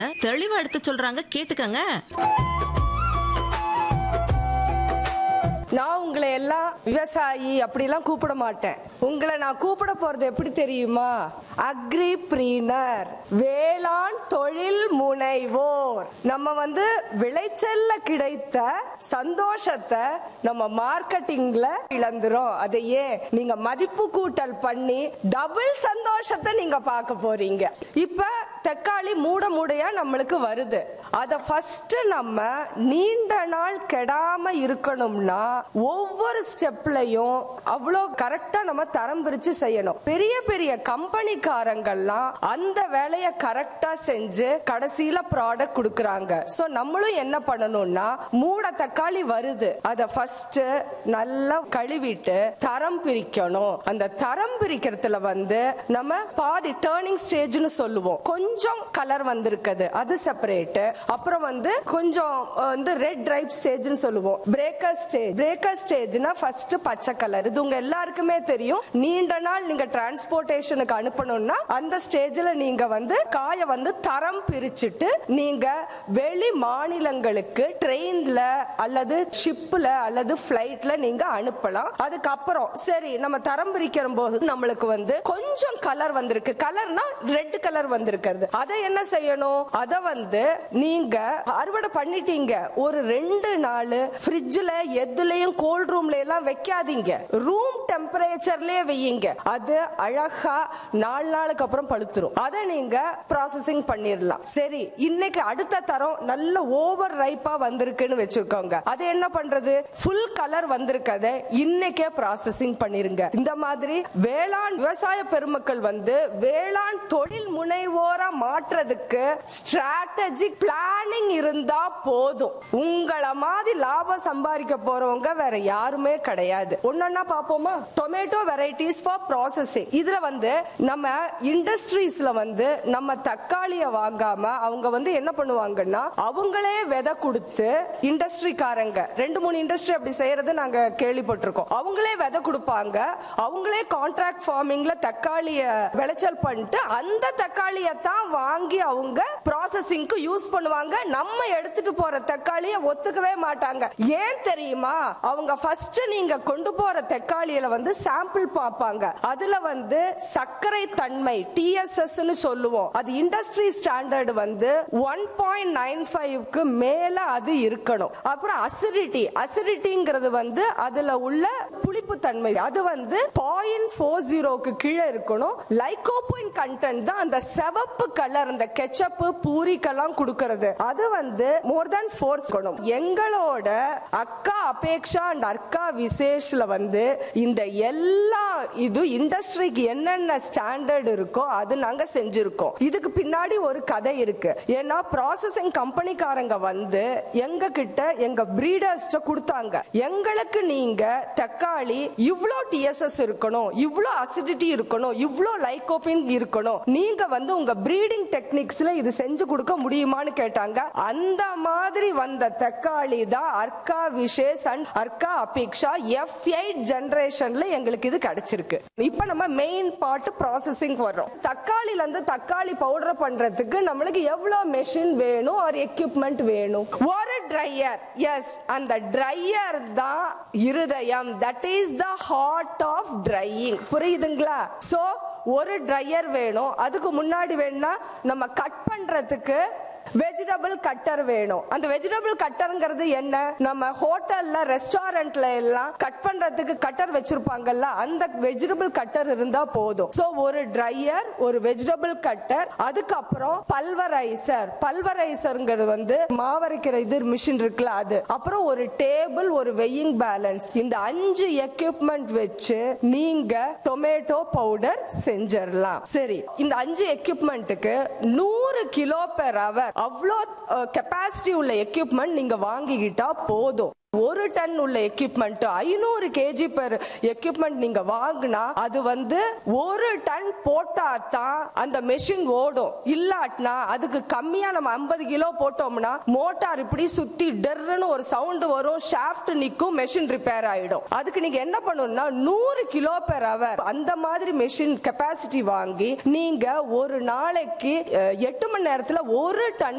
தெளிவா எடுத்து சொல்றாங்க கேட்டுக்கங்க நான் உங்களை எல்லாம் விவசாயி அப்படிலாம் கூப்பிட மாட்டேன் உங்களை நான் கூப்பிட போறது எப்படி தெரியுமா அக்ரி பிரீனர் வேளாண் தொழில் முனைவோர் நம்ம வந்து விளைச்சல்ல கிடைத்த சந்தோஷத்தை நம்ம மார்க்கெட்டிங்ல இழந்துரும் அதை ஏன் நீங்க மதிப்பு கூட்டல் பண்ணி டபுள் சந்தோஷத்தை நீங்க பார்க்க போறீங்க இப்ப தக்காளி மூட மூடையா நம்மளுக்கு வருது அத ஃபர்ஸ்ட் நம்ம நீண்ட நாள் கெடாம இருக்கணும்னா ஒவ்வொரு ஸ்டெப்லயும் அவ்வளோ கரெக்டா நம்ம தரம் பிரிச்சு செய்யணும் பெரிய பெரிய கம்பெனிக்காரங்கெல்லாம் அந்த வேலையை கரெக்டா செஞ்சு கடைசியில ப்ராடக்ட் கொடுக்கறாங்க சோ நம்மளும் என்ன பண்ணணும்னா மூட தக்காளி வருது அத ஃபர்ஸ்ட் நல்லா கழுவிட்டு தரம் பிரிக்கணும் அந்த தரம் பிரிக்கிறதுல வந்து நம்ம பாதி டேர்னிங் ஸ்டேஜ்னு சொல்லுவோம் கொஞ்சம் கலர் வந்திருக்குது அது செப்பரேட் அப்புறம் வந்து கொஞ்சம் வந்து ரெட் ரைப் ஸ்டேஜ்னு சொல்லுவோம் பிரேக்கர் ஸ்டேஜ் பிரேக்கர் ஸ்டேஜ்னா ஃபர்ஸ்ட் பச்சை கலர் இது உங்க எல்லாருக்குமே தெரியும் நீண்ட நாள் நீங்க டிரான்ஸ்போர்ட்டேஷனுக்கு அனுப்பணும்னா அந்த ஸ்டேஜ்ல நீங்க வந்து காய வந்து தரம் பிரிச்சுட்டு நீங்க வெளி மாநிலங்களுக்கு ட்ரெயின்ல அல்லது ஷிப்ல அல்லது பிளைட்ல நீங்க அனுப்பலாம் அதுக்கப்புறம் சரி நம்ம தரம் பிரிக்கிற போது நம்மளுக்கு வந்து கொஞ்சம் கலர் வந்திருக்கு கலர்னா ரெட் கலர் வந்திருக்கிறது அதை என்ன செய்யணும் அத வந்து நீங்க அறுவடை பண்ணிட்டீங்க ஒரு ரெண்டு நாள் ஃப்ரிட்ஜ்ல எதுலயும் கோல்ட் ரூம்ல எல்லாம் வைக்காதீங்க ரூம் டெம்பரேச்சர்லயே வையுங்க அது அழகா நாலு நாளுக்கு அப்புறம் பழுத்துரும் அதை நீங்க ப்ராசஸிங் பண்ணிடலாம் சரி இன்னைக்கு அடுத்த தரம் நல்ல ஓவர் ரைப்பா வந்திருக்குன்னு வச்சிருக்கோங்க அது என்ன பண்றது ஃபுல் கலர் வந்திருக்கத இன்னைக்கே ப்ராசஸிங் பண்ணிருங்க இந்த மாதிரி வேளாண் விவசாய பெருமக்கள் வந்து வேளாண் தொழில் முனைவோரா மாற்றுறதுக்கு ஸ்ட்ராட்டஜிக் பிளானிங் இருந்தா போதும் உங்களை மாதிரி லாபம் சம்பாதிக்க போறவங்க வேற யாருமே கிடையாது ஒன்னொன்னா பாப்போமா டொமேட்டோ வெரைட்டிஸ் ஃபார் ப்ராசஸிங் இதுல வந்து நம்ம இண்டஸ்ட்ரீஸ்ல வந்து நம்ம தக்காளிய வாங்காம அவங்க வந்து என்ன பண்ணுவாங்கன்னா அவங்களே விதை கொடுத்து இண்டஸ்ட்ரிக்காரங்க ரெண்டு மூணு இண்டஸ்ட்ரி அப்படி செய்யறது நாங்க கேள்விப்பட்டிருக்கோம் அவங்களே விதை கொடுப்பாங்க அவங்களே கான்ட்ராக்ட் ஃபார்மிங்ல தக்காளிய விளைச்சல் பண்ணிட்டு அந்த தக்காளிய தான் வாங்கி அவங்க ப்ராசஸிங்க்கு யூஸ் பண்ணுவாங்க நம்ம எடுத்துட்டு போற தக்காளிய ஒத்துக்கவே மாட்டாங்க ஏன் தெரியுமா அவங்க ஃபர்ஸ்ட் நீங்க கொண்டு போற தக்காளியில வந்து சாம்பிள் பார்ப்பாங்க அதுல வந்து சர்க்கரை தன்மை டிஎஸ்எஸ் சொல்லுவோம் அது இண்டஸ்ட்ரி ஸ்டாண்டர்ட் வந்து ஒன் பாயிண்ட் நைன் ஃபைவ்க்கு மேல அது இருக்கணும் அப்புறம் அசிடிட்டி அசிடிட்டிங்கிறது வந்து அதுல உள்ள புளிப்பு தன்மை அது வந்து பாயிண்ட் ஃபோர் ஜீரோக்கு கீழே இருக்கணும் லைகோபோயின் கண்டென்ட் தான் அந்த சிவப்பு கலர் அந்த கெச்சப்பு பூரிக்கெல்லாம் கொடுக்கறது அது வந்து மோர் தென் ஃபோர் இருக்கணும் எங்களோட அக்கா அபேக்ஷா அண்ட் அக்கா விசேஷ்ல வந்து இந்த எல்லா இது இண்டஸ்ட்ரிக்கு என்னென்ன ஸ்டாண்டர்ட் இருக்கோ அது நாங்க செஞ்சிருக்கோம் இதுக்கு பின்னாடி ஒரு கதை இருக்கு ஏன்னா ப்ராசஸிங் கம்பெனிக்காரங்க வந்து எங்க கிட்ட எங்க பிரீடர்ஸ்ட கொடுத்தாங்க எங்களுக்கு நீங்க தக்காளி இவ்ளோ டிஎஸ்எஸ் இருக்கணும் இவ்ளோ அசிடிட்டி இருக்கணும் இவ்ளோ லைகோபின் இருக்கணும் நீங்க வந்து உங்க பிரீடிங் டெக்னிக்ஸ்ல இது செஞ்சு கொடுக்க முடியுமான்னு கேட்டாங்க அந்த மாதிரி வந்த தக்காளி தான் Arka Vishesh and Arka Apeksha F eight ஜெனரேஷன்ல எங்களுக்கு இது கிடைச்சிருக்கு இப்ப நம்ம மெயின் பார்ட் ப்ராசஸிங் வர்றோம் தக்காளில இருந்து தக்காளி பவுடர் பண்றதுக்கு நம்மளுக்கு எவ்வளவு மெஷின் வேணும் ஒரு எக்யூப்மெண்ட் வேணும் ஒரு ட்ரையர் எஸ் அந்த ட்ரையர் தான் இருதயம் that is the heart of drying புரியுதுங்களா சோ ஒரு ட்ரையர் வேணும் அதுக்கு முன்னாடி வேணும்னா நம்ம கட் பண்றதுக்கு வெஜிடபிள் கட்டர் வேணும் அந்த வெஜிடபிள் கட்டர்ங்கிறது என்ன நம்ம ஹோட்டல்ல ரெஸ்டாரண்ட்ல எல்லாம் கட் பண்றதுக்கு கட்டர் வச்சிருப்பாங்கல்ல அந்த வெஜிடபிள் கட்டர் இருந்தா போதும் சோ ஒரு ட்ரையர் ஒரு வெஜிடபிள் கட்டர் அதுக்கப்புறம் பல்வரைசர் பல்வரைசர்ங்கிறது வந்து மாவரைக்கிற இது மிஷின் இருக்குல்ல அது அப்புறம் ஒரு டேபிள் ஒரு வெயிங் பேலன்ஸ் இந்த அஞ்சு எக்யூப்மெண்ட் வச்சு நீங்க டொமேட்டோ பவுடர் செஞ்சிடலாம் சரி இந்த அஞ்சு எக்யூப்மெண்ட்டுக்கு நூறு கிலோ பெர் அவர் அவ்வளோ கெப்பாசிட்டி உள்ள எக்யூப்மெண்ட் நீங்க வாங்கிக்கிட்டா போதும் ஒரு டன் உள்ள எக்யூப்மெண்ட் ஐநூறு கேஜி பெர் எக்யூப்மெண்ட் நீங்க வாங்கினா அது வந்து ஒரு டன் போட்டா தான் அந்த மெஷின் ஓடும் இல்லாட்டினா அதுக்கு கம்மியா நம்ம ஐம்பது கிலோ போட்டோம்னா மோட்டார் இப்படி சுத்தி டெர்னு ஒரு சவுண்ட் வரும் ஷாஃப்ட் நிக்கும் மெஷின் ரிப்பேர் ஆயிடும் அதுக்கு நீங்க என்ன பண்ணணும்னா நூறு கிலோ பெர் அவர் அந்த மாதிரி மெஷின் கெப்பாசிட்டி வாங்கி நீங்க ஒரு நாளைக்கு அஹ், எட்டு மணி நேரத்துல ஒரு டன்